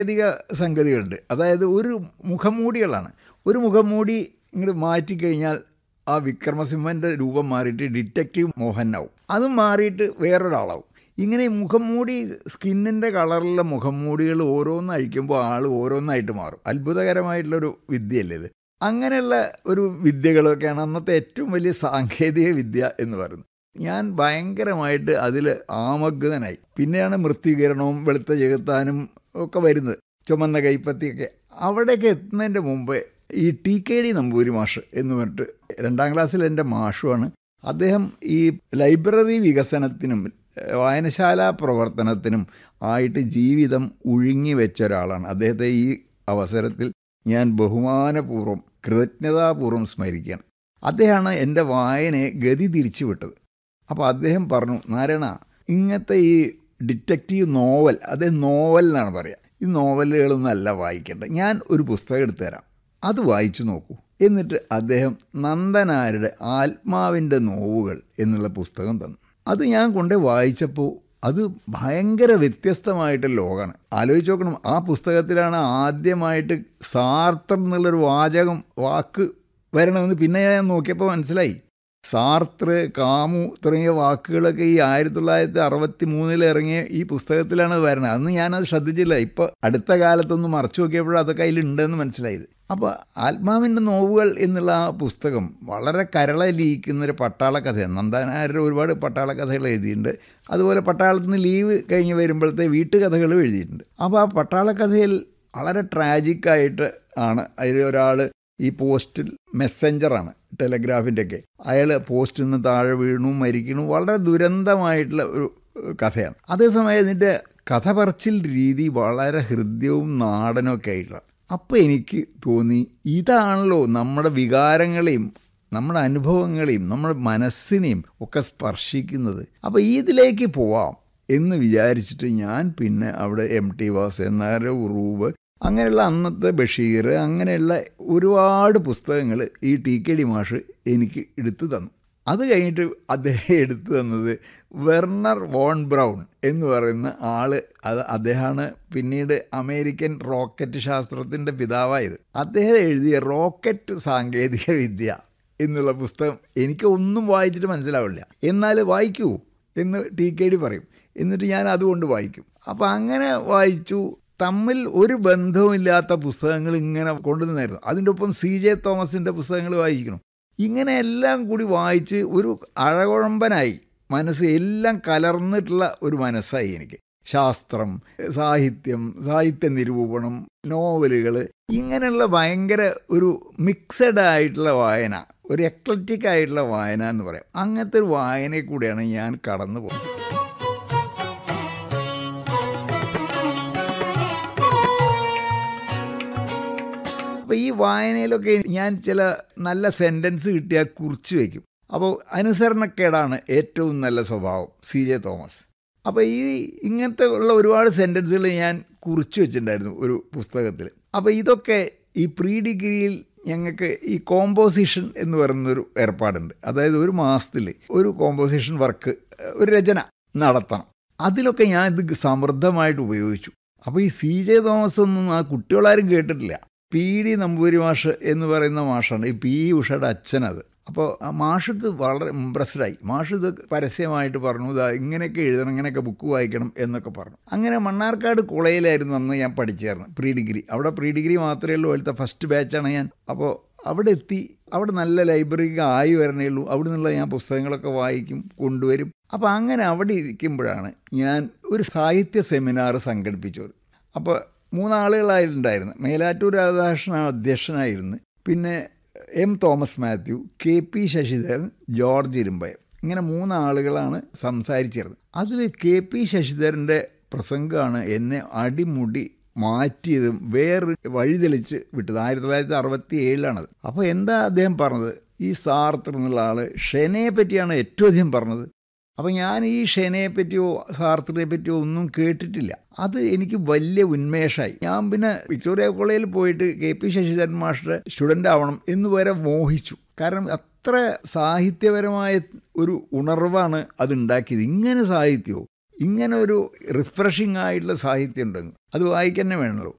അധിക സംഗതികളുണ്ട് അതായത് ഒരു മുഖംമൂടികളാണ് ഒരു മുഖംമൂടി ഇങ്ങോട്ട് മാറ്റിക്കഴിഞ്ഞാൽ ആ വിക്രമസിംഹൻ്റെ രൂപം മാറിയിട്ട് ഡിറ്റക്റ്റീവ് മോഹനാവും അതും മാറിയിട്ട് വേറൊരാളാവും ഇങ്ങനെ ഈ മുഖംമൂടി സ്കിന്നിൻ്റെ കളറിലുള്ള മുഖംമൂടികൾ ഓരോന്ന് അഴിക്കുമ്പോൾ ആൾ ഓരോന്നായിട്ട് മാറും അത്ഭുതകരമായിട്ടുള്ളൊരു വിദ്യയല്ലേ ഇത് അങ്ങനെയുള്ള ഒരു വിദ്യകളൊക്കെയാണ് അന്നത്തെ ഏറ്റവും വലിയ സാങ്കേതിക വിദ്യ എന്ന് പറയുന്നത് ഞാൻ ഭയങ്കരമായിട്ട് അതിൽ ആമഗ്നനായി പിന്നെയാണ് മൃത്യുകിരണവും വെളുത്ത ചെകുത്താനും ഒക്കെ വരുന്നത് ചുമന്ന കൈപ്പത്തിയൊക്കെ അവിടേക്ക് എത്തുന്നതിൻ്റെ മുമ്പേ ഈ ടി കെ ഡി നമ്പൂരി മാഷ് എന്ന് പറഞ്ഞിട്ട് രണ്ടാം ക്ലാസ്സിൽ എൻ്റെ മാഷുമാണ് അദ്ദേഹം ഈ ലൈബ്രറി വികസനത്തിനും വായനശാല പ്രവർത്തനത്തിനും ആയിട്ട് ജീവിതം ഉഴുങ്ങി വെച്ച ഒരാളാണ് അദ്ദേഹത്തെ ഈ അവസരത്തിൽ ഞാൻ ബഹുമാനപൂർവ്വം കൃതജ്ഞതാപൂർവ്വം സ്മരിക്കുകയാണ് അദ്ദേഹമാണ് എൻ്റെ വായനയെ ഗതി തിരിച്ചു വിട്ടത് അപ്പോൾ അദ്ദേഹം പറഞ്ഞു നാരായണ ഇങ്ങനത്തെ ഈ ഡിറ്റക്റ്റീവ് നോവൽ അതേ നോവൽ എന്നാണ് പറയുക ഈ നോവലുകളൊന്നും അല്ല വായിക്കേണ്ടത് ഞാൻ ഒരു പുസ്തകം എടുത്തു തരാം അത് വായിച്ചു നോക്കൂ എന്നിട്ട് അദ്ദേഹം നന്ദനാരുടെ ആത്മാവിൻ്റെ നോവുകൾ എന്നുള്ള പുസ്തകം തന്നു അത് ഞാൻ കൊണ്ട് വായിച്ചപ്പോൾ അത് ഭയങ്കര വ്യത്യസ്തമായിട്ട് ലോകമാണ് ആലോചിച്ച് നോക്കണം ആ പുസ്തകത്തിലാണ് ആദ്യമായിട്ട് സാർത്തർ എന്നുള്ളൊരു വാചകം വാക്ക് വരണമെന്ന് പിന്നെ ഞാൻ നോക്കിയപ്പോൾ മനസ്സിലായി സാർത്ര കാമു തുടങ്ങിയ വാക്കുകളൊക്കെ ഈ ആയിരത്തി തൊള്ളായിരത്തി അറുപത്തി മൂന്നിൽ ഇറങ്ങിയ ഈ പുസ്തകത്തിലാണ് വരുന്നത് അന്ന് ഞാനത് ശ്രദ്ധിച്ചില്ല ഇപ്പോൾ അടുത്ത കാലത്തൊന്ന് മറച്ചു നോക്കിയപ്പോഴും അതൊക്കെ അതിലുണ്ടെന്ന് മനസ്സിലായത് അപ്പോൾ ആത്മാവിൻ്റെ നോവുകൾ എന്നുള്ള ആ പുസ്തകം വളരെ കരളലിയിക്കുന്ന ഒരു പട്ടാള കഥയാണ് നന്ദനാരുടെ ഒരുപാട് പട്ടാള കഥകൾ എഴുതിയിട്ടുണ്ട് അതുപോലെ പട്ടാളത്തിൽ നിന്ന് ലീവ് കഴിഞ്ഞ് വരുമ്പോഴത്തെ വീട്ടുകഥകളും എഴുതിയിട്ടുണ്ട് അപ്പോൾ ആ പട്ടാള കഥയിൽ വളരെ ട്രാജിക്കായിട്ട് ആണ് അതിൽ ഒരാൾ ഈ പോസ്റ്റിൽ മെസ്സഞ്ചറാണ് ടെലഗ്രാഫിൻ്റെ ഒക്കെ അയാൾ പോസ്റ്റിൽ നിന്ന് താഴെ വീണു മരിക്കണു വളരെ ദുരന്തമായിട്ടുള്ള ഒരു കഥയാണ് അതേസമയം ഇതിൻ്റെ കഥ പറച്ചിൽ രീതി വളരെ ഹൃദ്യവും നാടനും ഒക്കെ ആയിട്ടുള്ള അപ്പോൾ എനിക്ക് തോന്നി ഇതാണല്ലോ നമ്മുടെ വികാരങ്ങളെയും നമ്മുടെ അനുഭവങ്ങളെയും നമ്മുടെ മനസ്സിനെയും ഒക്കെ സ്പർശിക്കുന്നത് അപ്പോൾ ഇതിലേക്ക് പോവാം എന്ന് വിചാരിച്ചിട്ട് ഞാൻ പിന്നെ അവിടെ എം ടി വാസേനാർ ഉറൂബ് അങ്ങനെയുള്ള അന്നത്തെ ബഷീർ അങ്ങനെയുള്ള ഒരുപാട് പുസ്തകങ്ങൾ ഈ ടി കെ ഡി മാഷ് എനിക്ക് എടുത്തു തന്നു അത് കഴിഞ്ഞിട്ട് അദ്ദേഹം എടുത്തു തന്നത് വെർണർ വോൺ ബ്രൗൺ എന്ന് പറയുന്ന ആൾ അത് അദ്ദേഹമാണ് പിന്നീട് അമേരിക്കൻ റോക്കറ്റ് ശാസ്ത്രത്തിൻ്റെ പിതാവായത് അദ്ദേഹം എഴുതിയ റോക്കറ്റ് സാങ്കേതിക വിദ്യ എന്നുള്ള പുസ്തകം എനിക്ക് ഒന്നും വായിച്ചിട്ട് മനസ്സിലാവില്ല എന്നാൽ വായിക്കൂ എന്ന് ടി കെ ഡി പറയും എന്നിട്ട് ഞാൻ അതുകൊണ്ട് വായിക്കും അപ്പോൾ അങ്ങനെ വായിച്ചു തമ്മിൽ ഒരു ബന്ധവുമില്ലാത്ത പുസ്തകങ്ങൾ ഇങ്ങനെ കൊണ്ടുവന്നായിരുന്നു അതിൻ്റെ ഒപ്പം സി ജെ തോമസിൻ്റെ പുസ്തകങ്ങൾ വായിക്കണം ഇങ്ങനെ എല്ലാം കൂടി വായിച്ച് ഒരു അഴകുഴമ്പനായി മനസ്സ് എല്ലാം കലർന്നിട്ടുള്ള ഒരു മനസ്സായി എനിക്ക് ശാസ്ത്രം സാഹിത്യം സാഹിത്യ നിരൂപണം നോവലുകൾ ഇങ്ങനെയുള്ള ഭയങ്കര ഒരു മിക്സഡ് ആയിട്ടുള്ള വായന ഒരു എക്ലറ്റിക് ആയിട്ടുള്ള വായന എന്ന് പറയാം അങ്ങനത്തെ ഒരു വായനയിൽ കൂടെയാണ് ഞാൻ കടന്നു പോകുന്നത് അപ്പോൾ ഈ വായനയിലൊക്കെ ഞാൻ ചില നല്ല സെൻറ്റൻസ് കിട്ടിയാൽ കുറിച്ച് വയ്ക്കും അപ്പോൾ അനുസരണക്കേടാണ് ഏറ്റവും നല്ല സ്വഭാവം സി ജെ തോമസ് അപ്പോൾ ഈ ഇങ്ങനത്തെ ഉള്ള ഒരുപാട് സെൻറ്റൻസുകൾ ഞാൻ കുറിച്ച് വെച്ചിട്ടുണ്ടായിരുന്നു ഒരു പുസ്തകത്തിൽ അപ്പോൾ ഇതൊക്കെ ഈ പ്രീ ഡിഗ്രിയിൽ ഞങ്ങൾക്ക് ഈ കോമ്പോസിഷൻ എന്ന് പറയുന്നൊരു ഏർപ്പാടുണ്ട് അതായത് ഒരു മാസത്തിൽ ഒരു കോമ്പോസിഷൻ വർക്ക് ഒരു രചന നടത്തണം അതിലൊക്കെ ഞാൻ ഇത് സമൃദ്ധമായിട്ട് ഉപയോഗിച്ചു അപ്പോൾ ഈ സി ജെ തോമസ് ഒന്നും ആ കുട്ടികളാരും കേട്ടിട്ടില്ല പി ഡി നമ്പൂരി മാഷ് എന്ന് പറയുന്ന മാഷാണ് ഈ പി ഉഷയുടെ അച്ഛനത് അപ്പോൾ ആ മാഷക്ക് വളരെ ഇമ്പ്രസ്ഡായി മാഷ് ഇത് പരസ്യമായിട്ട് പറഞ്ഞു ഇതാ ഇങ്ങനെയൊക്കെ എഴുതണം ഇങ്ങനെയൊക്കെ ബുക്ക് വായിക്കണം എന്നൊക്കെ പറഞ്ഞു അങ്ങനെ മണ്ണാർക്കാട് കോളേജിലായിരുന്നു അന്ന് ഞാൻ പഠിച്ചായിരുന്നു പ്രീ ഡിഗ്രി അവിടെ പ്രീ ഡിഗ്രി മാത്രമേ ഉള്ളൂ അതിലത്തെ ഫസ്റ്റ് ബാച്ചാണ് ഞാൻ അപ്പോൾ അവിടെ എത്തി അവിടെ നല്ല ലൈബ്രറിക്ക് ആയി വരണേ ഉള്ളൂ അവിടെ നിന്നുള്ള ഞാൻ പുസ്തകങ്ങളൊക്കെ വായിക്കും കൊണ്ടുവരും അപ്പോൾ അങ്ങനെ അവിടെ ഇരിക്കുമ്പോഴാണ് ഞാൻ ഒരു സാഹിത്യ സെമിനാർ സംഘടിപ്പിച്ചത് അപ്പോൾ മൂന്നാളുകളായിട്ടുണ്ടായിരുന്നു മേലാറ്റൂർ രാധാകൃഷ്ണൻ അധ്യക്ഷനായിരുന്നു പിന്നെ M Thomas Mathew K P Sasidharan George Irumbayam ഇങ്ങനെ മൂന്നാളുകളാണ് സംസാരിച്ചിരുന്നത് അതിൽ കെ പി ശശിധരൻ്റെ പ്രസംഗമാണ് എന്നെ അടിമുടി മാറ്റിയതും വേറെ വഴിതെളിച്ച് വിട്ടത് ആയിരത്തി തൊള്ളായിരത്തി അറുപത്തി ഏഴിലാണത് അപ്പോൾ എന്താ അദ്ദേഹം പറഞ്ഞത് ഈ സാർത്തർ എന്നുള്ള ആൾ ഷെനയെ പറ്റിയാണ് ഏറ്റവും അധികം പറഞ്ഞത് അപ്പോൾ ഞാൻ ഈ ഷെനയെ പറ്റിയോ സാർത്തറിനെ പറ്റിയോ ഒന്നും കേട്ടിട്ടില്ല അത് എനിക്ക് വലിയ ഉന്മേഷമായി ഞാൻ പിന്നെ വിക്ടോറിയ കോളേജിൽ പോയിട്ട് K P Sasidharan master student ആവണം എന്ന് വരെ മോഹിച്ചു കാരണം അത്ര സാഹിത്യപരമായ ഒരു ഉണർവാണ് അതുണ്ടാക്കിയത് ഇങ്ങനെ സാഹിത്യമോ ഇങ്ങനെ ഒരു റിഫ്രഷിംഗ് ആയിട്ടുള്ള സാഹിത്യം ഉണ്ടെങ്കിൽ അത് വായിക്കാൻ തന്നെ വേണമല്ലോ